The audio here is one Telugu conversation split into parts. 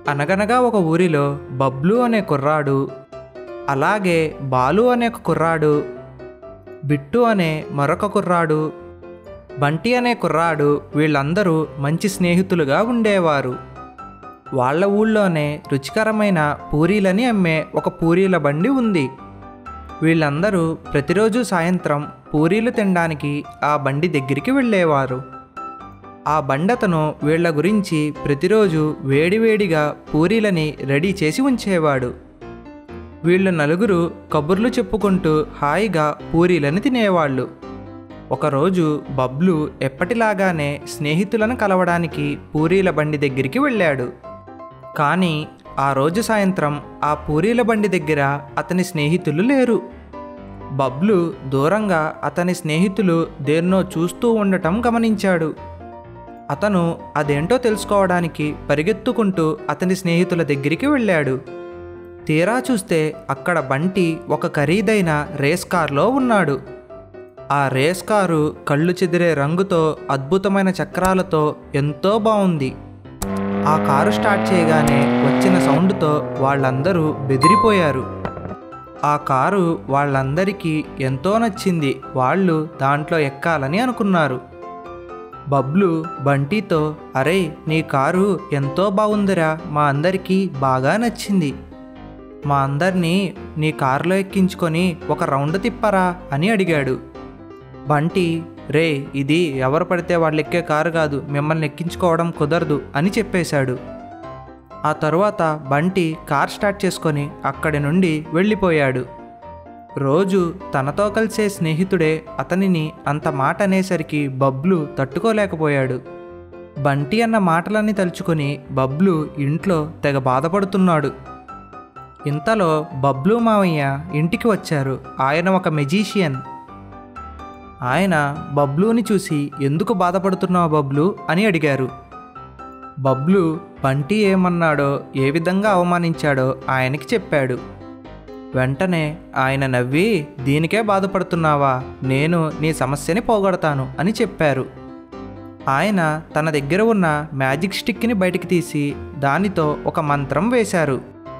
అనగనగా ఒక ఊరిలో బబ్లు అనే కుర్రాడు అలాగే బాలు అనే ఒక కుర్రాడు బిట్టు అనే మరొక కుర్రాడు బంటి అనే కుర్రాడు వీళ్ళందరూ మంచి స్నేహితులుగా ఉండేవారు వాళ్ళ ఊళ్ళోనే రుచికరమైన పూరీలని అమ్మే ఒక పూరీల బండి ఉంది వీళ్ళందరూ ప్రతిరోజు సాయంత్రం పూరీలు తినడానికి ఆ బండి దగ్గరికి వెళ్ళేవారు ఆ బండతను వీళ్ళ గురించి ప్రతిరోజు వేడివేడిగా పూరీలని రెడీ చేసి ఉంచేవాడు వీళ్ళు నలుగురు కబుర్లు చెప్పుకుంటూ హాయిగా పూరీలను తినేవాళ్ళు ఒకరోజు బబ్లు ఎప్పటిలాగానే స్నేహితులను కలవడానికి పూరీల బండి దగ్గరికి వెళ్ళాడు కానీ ఆ రోజు సాయంత్రం ఆ పూరీల బండి దగ్గర అతని స్నేహితులు లేరు బబ్లు దూరంగా అతని స్నేహితులు దేన్నో చూస్తూ ఉండటం గమనించాడు అతను అదేంటో తెలుసుకోవడానికి పరిగెత్తుకుంటూ అతని స్నేహితుల దగ్గరికి వెళ్ళాడు తీరా చూస్తే అక్కడ బంటి ఒక ఖరీదైన రేస్ కార్లో ఉన్నాడు ఆ రేస్ కారు కళ్ళు చెదిరే రంగుతో అద్భుతమైన చక్రాలతో ఎంతో బాగుంది ఆ కారు స్టార్ట్ చేయగానే వచ్చిన సౌండ్తో వాళ్ళందరూ బెదిరిపోయారు ఆ కారు వాళ్ళందరికీ ఎంతో నచ్చింది వాళ్ళు దాంట్లో ఎక్కాలని అనుకున్నారు బబ్లు బంటితో అరే నీ కారు ఎంతో బాగుందిరా మా అందరికీ బాగా నచ్చింది మా అందరినీ నీ కారులో ఎక్కించుకొని ఒక రౌండ్ తిప్పరా అని అడిగాడు బంటి రే ఇది ఎవరు పడితే వాళ్ళు ఎక్కే కారు కాదు మిమ్మల్ని ఎక్కించుకోవడం కుదరదు అని చెప్పేశాడు ఆ తరువాత బంటి కార్ స్టార్ట్ చేసుకొని అక్కడి నుండి వెళ్ళిపోయాడు రోజు తనతో కలిసే స్నేహితుడే అతనిని అంత మాట అనేసరికి బబ్లు తట్టుకోలేకపోయాడు బంటి అన్న మాటలన్నీ తలుచుకొని బబ్లు ఇంట్లో తెగ బాధపడుతున్నాడు ఇంతలో బబ్లు మావయ్య ఇంటికి వచ్చారు ఆయన ఒక మెజీషియన్ ఆయన బబ్లుని చూసి ఎందుకు బాధపడుతున్నావు బబ్లు అని అడిగారు బబ్లు బంటి ఏమన్నాడో ఏ విధంగా అవమానించాడో ఆయనకి చెప్పాడు వెంటనే ఆయన నవ్వి దీనికే బాధపడుతున్నావా నేను నీ సమస్యని పోగొడతాను అని చెప్పారు ఆయన తన దగ్గర ఉన్న మ్యాజిక్ స్టిక్ని బయటికి తీసి దానితో ఒక మంత్రం వేశారు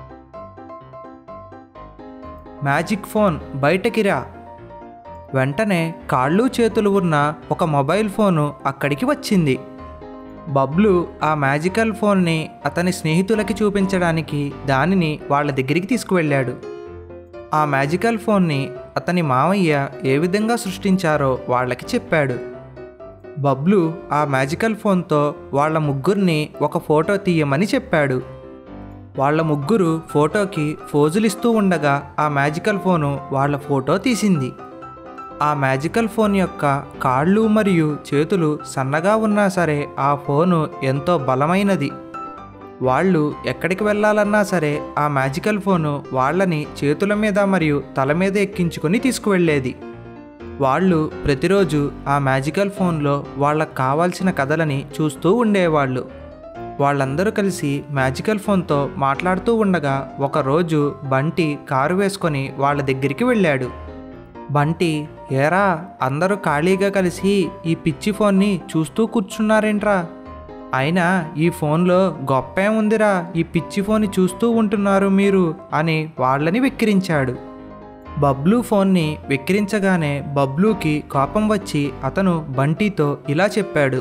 మ్యాజిక్ ఫోన్ బయటకి రా వెంటనే కాళ్ళు చేతులు ఉన్న ఒక మొబైల్ ఫోను అక్కడికి వచ్చింది బబ్లు ఆ మ్యాజికల్ ఫోన్ని అతని స్నేహితులకి చూపించడానికి దానిని వాళ్ళ దగ్గరికి తీసుకువెళ్ళాడు ఆ మ్యాజికల్ ఫోన్ని అతని మావయ్య ఏ విధంగా సృష్టించారో వాళ్ళకి చెప్పాడు బబ్లు ఆ మ్యాజికల్ ఫోన్తో వాళ్ళ ముగ్గురిని ఒక ఫోటో తీయమని చెప్పాడు వాళ్ళ ముగ్గురు ఫోటోకి ఫోజులిస్తూ ఉండగా ఆ మ్యాజికల్ ఫోను వాళ్ళ ఫోటో తీసింది ఆ మ్యాజికల్ ఫోన్ యొక్క కాళ్ళు మరియు చేతులు సన్నగా ఉన్నా సరే ఆ ఫోను ఎంతో బలమైనది వాళ్ళు ఎక్కడికి వెళ్ళాలన్నా సరే ఆ మ్యాజికల్ ఫోను వాళ్ళని చేతుల మీద మరియు తల మీద ఎక్కించుకొని తీసుకువెళ్ళేది వాళ్ళు ప్రతిరోజు ఆ మ్యాజికల్ ఫోన్లో వాళ్ళకు కావాల్సిన కథలని చూస్తూ ఉండేవాళ్ళు వాళ్ళందరూ కలిసి మ్యాజికల్ ఫోన్తో మాట్లాడుతూ ఉండగా ఒకరోజు బంటి కారు వేసుకొని వాళ్ళ దగ్గరికి వెళ్ళాడు బంటి ఏరా అందరూ ఖాళీగా కలిసి ఈ పిచ్చి ఫోన్ని చూస్తూ కూర్చున్నారేంట్రా అయినా ఈ ఫోన్లో గొప్ప ఉందిరా ఈ పిచ్చి ఫోన్ని చూస్తూ ఉంటున్నారు మీరు అని వాళ్ళని వెక్కిరించాడు బబ్లూ ఫోన్ని వెక్కిరించగానే బబ్లూకి కోపం వచ్చి అతను బంటితో ఇలా చెప్పాడు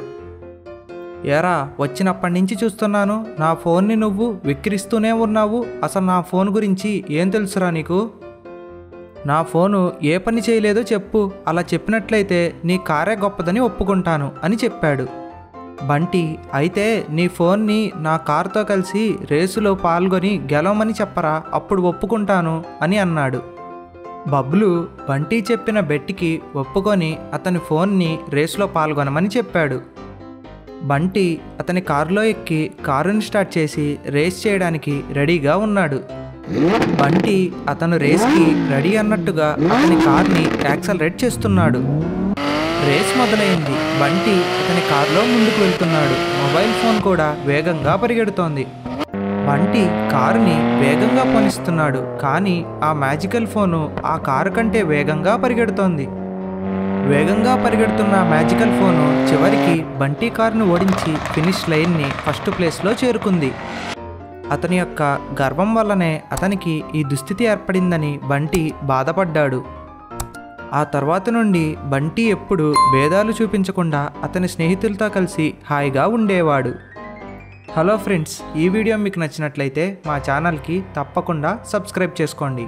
ఏరా వచ్చినప్పటి నుంచి చూస్తున్నాను నా ఫోన్ని నువ్వు వెక్కిరిస్తూనే ఉన్నావు అసలు నా ఫోన్ గురించి ఏం తెలుసురా నీకు నా ఫోను ఏ పని చేయలేదో చెప్పు అలా చెప్పినట్లయితే నీ కారే గొప్పదని ఒప్పుకుంటాను అని చెప్పాడు బంటి అయితే నీ ఫోన్ని నా కారుతో కలిసి రేసులో పాల్గొని గెలవమని చెప్పరా అప్పుడు ఒప్పుకుంటాను అని అన్నాడు బబ్లు బంటి చెప్పిన బెట్టికి ఒప్పుకొని అతని ఫోన్ని రేసులో పాల్గొనమని చెప్పాడు బంటి అతని కారులో ఎక్కి కారుని స్టార్ట్ చేసి రేస్ చేయడానికి రెడీగా ఉన్నాడు బంటి అతను రేస్కి రెడీ అన్నట్టుగా అతని కార్ని యాక్సలరేట్ చేస్తున్నాడు రేస్ మొదలైంది బంటి అతని కారులో ముందుకు వెళ్తున్నాడు మొబైల్ ఫోన్ కూడా వేగంగా పరిగెడుతోంది బంటి కారుని వేగంగా పోనిస్తున్నాడు కానీ ఆ మ్యాజికల్ ఫోను ఆ కారు కంటే వేగంగా పరిగెడుతోంది వేగంగా పరిగెడుతున్న మ్యాజికల్ ఫోను చివరికి బంటి కారును ఓడించి ఫినిష్ లైన్ని ఫస్ట్ ప్లేస్లో చేరుకుంది అతని యొక్క గర్వం వల్లనే అతనికి ఈ దుస్థితి ఏర్పడిందని బంటి బాధపడ్డాడు ఆ తర్వాత నుండి బంటి ఎప్పుడు భేదాలు చూపించకుండా అతని స్నేహితులతో కలిసి హాయిగా ఉండేవాడు హలో ఫ్రెండ్స్ ఈ వీడియో మీకు నచ్చినట్లయితే మా ఛానల్కి తప్పకుండా సబ్స్క్రైబ్ చేసుకోండి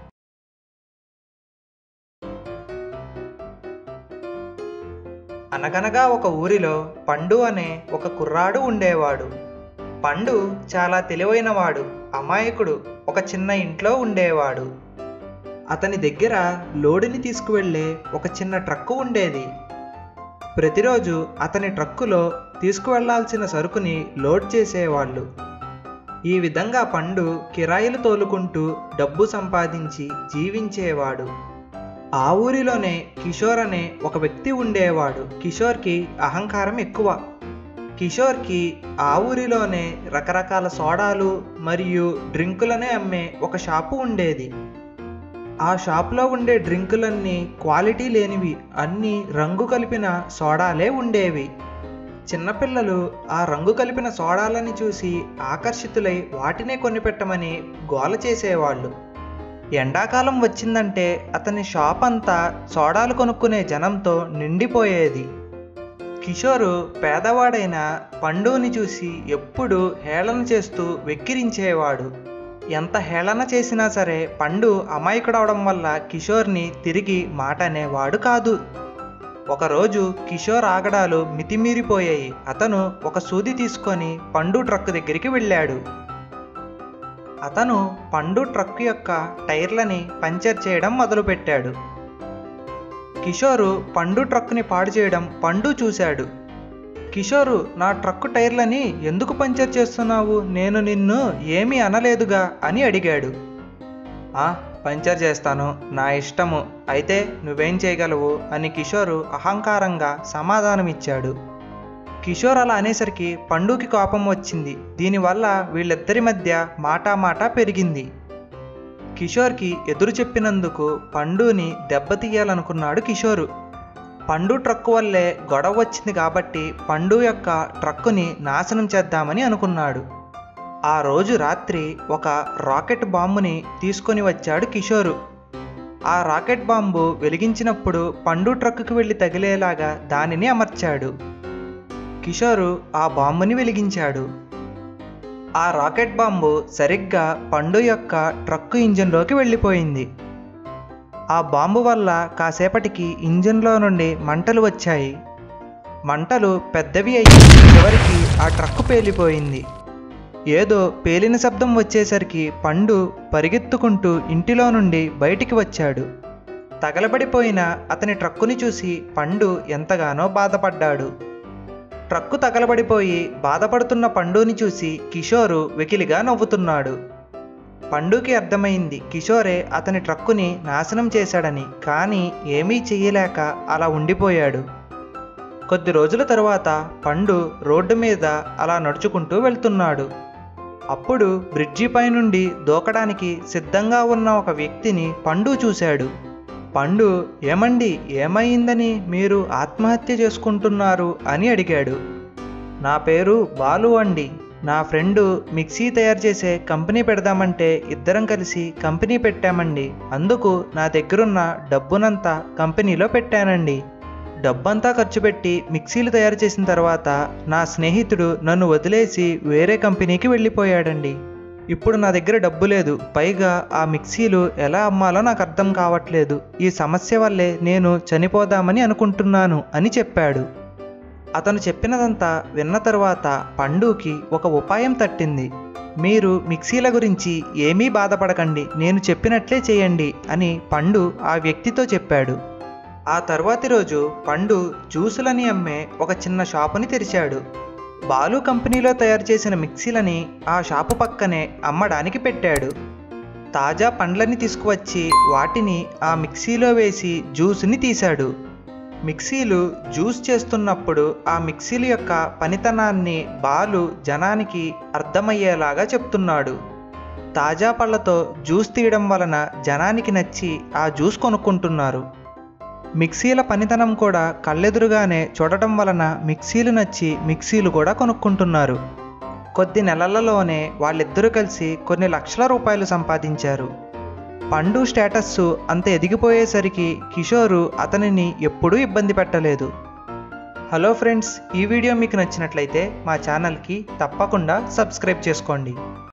అనగనగా ఒక ఊరిలో పండు అనే ఒక కుర్రాడు ఉండేవాడు పండు చాలా తెలివైనవాడు అమాయకుడు ఒక చిన్న ఇంట్లో ఉండేవాడు అతని దగ్గర లోడుని తీసుకువెళ్ళే ఒక చిన్న ట్రక్కు ఉండేది ప్రతిరోజు అతని ట్రక్కులో తీసుకువెళ్లాల్సిన సరుకుని లోడ్ చేసేవాళ్ళు ఈ విధంగా పండు కిరాయిలు తోలుకుంటూ డబ్బు సంపాదించి జీవించేవాడు ఆ ఊరిలోనే కిషోర్ అనే ఒక వ్యక్తి ఉండేవాడు కిషోర్కి అహంకారం ఎక్కువ కిషోర్కి ఆ ఊరిలోనే రకరకాల సోడాలు మరియు డ్రింకులనే అమ్మే ఒక షాపు ఉండేది ఆ షాప్లో ఉండే డ్రింకులన్నీ క్వాలిటీ లేనివి అన్నీ రంగు కలిపిన సోడాలే ఉండేవి చిన్నపిల్లలు ఆ రంగు కలిపిన సోడాలని చూసి ఆకర్షితులై వాటినే కొనిపెట్టమని గోల చేసేవాళ్ళు ఎండాకాలం వచ్చిందంటే అతని షాప్ అంతా సోడాలు కొనుక్కునే జనంతో నిండిపోయేది కిషోరు పేదవాడైన పండుని చూసి ఎప్పుడూ హేళన చేస్తూ వెక్కిరించేవాడు ఎంత హేళన చేసినా సరే పండు అమాయకుడవడం వల్ల కిషోర్ని తిరిగి మాట అనేవాడు కాదు ఒకరోజు కిషోర్ ఆగడాలు మితిమీరిపోయాయి అతను ఒక సూది తీసుకొని పండు ట్రక్ దగ్గరికి వెళ్ళాడు అతను పండు ట్రక్ యొక్క టైర్లని పంచర్ చేయడం మొదలుపెట్టాడు కిషోరు పండు ట్రక్ని పాడు చేయడం పండు చూశాడు కిషోరు నా ట్రక్ టైర్లని ఎందుకు పంచర్ చేస్తున్నావు నేను నిన్ను ఏమీ అనలేదుగా అని అడిగాడు ఆ పంచర్ చేస్తాను నా ఇష్టము అయితే నువ్వేం చేయగలవు అని కిషోరు అహంకారంగా సమాధానమిచ్చాడు కిషోర్ అలా అనేసరికి పండుకి కోపం వచ్చింది దీనివల్ల వీళ్ళిద్దరి మధ్య మాటామాట పెరిగింది కిషోర్కి ఎదురు చెప్పినందుకు పండుని దెబ్బతీయాలనుకున్నాడు కిషోరు పండు ట్రక్ వల్లే గొడవ వచ్చింది కాబట్టి పండు యొక్క ట్రక్కుని నాశనం చేద్దామని అనుకున్నాడు ఆ రోజు రాత్రి ఒక రాకెట్ బాంబుని తీసుకొని వచ్చాడు కిషోరు ఆ రాకెట్ బాంబు వెలిగించినప్పుడు పండు ట్రక్కుకి వెళ్ళి తగిలేలాగా దానిని అమర్చాడు కిషోరు ఆ బాంబుని వెలిగించాడు ఆ రాకెట్ బాంబు సరిగ్గా పండు యొక్క ట్రక్కు ఇంజిన్లోకి వెళ్ళిపోయింది ఆ బాంబు వల్ల కాసేపటికి ఇంజిన్లో నుండి మంటలు వచ్చాయి మంటలు పెద్దవి అయ్యి చివరికి ఆ ట్రక్కు పేలిపోయింది ఏదో పేలిన శబ్దం వచ్చేసరికి పండు పరిగెత్తుకుంటూ ఇంటిలో నుండి బయటికి వచ్చాడు తగలబడిపోయిన అతని ట్రక్కుని చూసి పండు ఎంతగానో బాధపడ్డాడు ట్రక్కు తగలబడిపోయి బాధపడుతున్న పండుని చూసి కిషోరు వెకిలిగా నవ్వుతున్నాడు పండుకి అర్థమైంది కిషోరే అతని ట్రక్కుని నాశనం చేశాడని కానీ ఏమీ చెయ్యలేక అలా ఉండిపోయాడు కొద్ది రోజుల తరువాత పండు రోడ్డు మీద అలా నడుచుకుంటూ వెళ్తున్నాడు అప్పుడు బ్రిడ్జిపై నుండి దూకడానికి సిద్ధంగా ఉన్న ఒక వ్యక్తిని పండు చూశాడు పండు ఏమండి ఏమైందని మీరు ఆత్మహత్య చేసుకుంటున్నారు అని అడిగాడు నా పేరు బాలు అండి నా ఫ్రెండు మిక్సీ తయారు చేసే కంపెనీ పెడదామంటే ఇద్దరం కలిసి కంపెనీ పెట్టామండి అందుకు నా దగ్గరున్న డబ్బునంతా కంపెనీలో పెట్టానండి డబ్బంతా ఖర్చు పెట్టి మిక్సీలు తయారు చేసిన తర్వాత నా స్నేహితుడు నన్ను వదిలేసి వేరే కంపెనీకి వెళ్ళిపోయాడండి ఇప్పుడు నా దగ్గర డబ్బు లేదు పైగా ఆ మిక్సీలు ఎలా అమ్మాలో నాకు అర్థం కావట్లేదు ఈ సమస్య వల్లే నేను చనిపోదామని అనుకుంటున్నాను అని చెప్పాడు అతను చెప్పినదంతా విన్న తరువాత పండుకి ఒక ఉపాయం తట్టింది మీరు మిక్సీల గురించి ఏమీ బాధపడకండి నేను చెప్పినట్లే చేయండి అని పండు ఆ వ్యక్తితో చెప్పాడు ఆ తర్వాతి రోజు పండు జ్యూసులని అమ్మే ఒక చిన్న షాపుని తెరిచాడు బాలు కంపెనీలో తయారు చేసిన మిక్సీలని ఆ షాపు పక్కనే అమ్మడానికి పెట్టాడు తాజా పండ్లని తీసుకువచ్చి వాటిని ఆ మిక్సీలో వేసి జ్యూస్ని తీశాడు మిక్సీలు జ్యూస్ చేస్తున్నప్పుడు ఆ మిక్సీల యొక్క పనితనాన్ని బాలు జనానికి అర్థమయ్యేలాగా చెప్తున్నాడు తాజా పళ్ళతో జ్యూస్ తీయడం వలన జనానికి నచ్చి ఆ జ్యూస్ కొనుక్కుంటున్నారు మిక్సీల పనితనం కూడా కళ్ళెదురుగానే చూడటం వలన మిక్సీలు నచ్చి మిక్సీలు కూడా కొనుక్కుంటున్నారు కొద్ది నెలలలోనే వాళ్ళిద్దరూ కలిసి కొన్ని లక్షల రూపాయలు సంపాదించారు పండు స్టేటస్ అంత ఎదిగిపోయేసరికి కిషోరు అతనిని ఎప్పుడూ ఇబ్బంది పెట్టలేదు హలో ఫ్రెండ్స్ ఈ వీడియో మీకు నచ్చినట్లయితే మా ఛానల్కి తప్పకుండా సబ్స్క్రైబ్ చేసుకోండి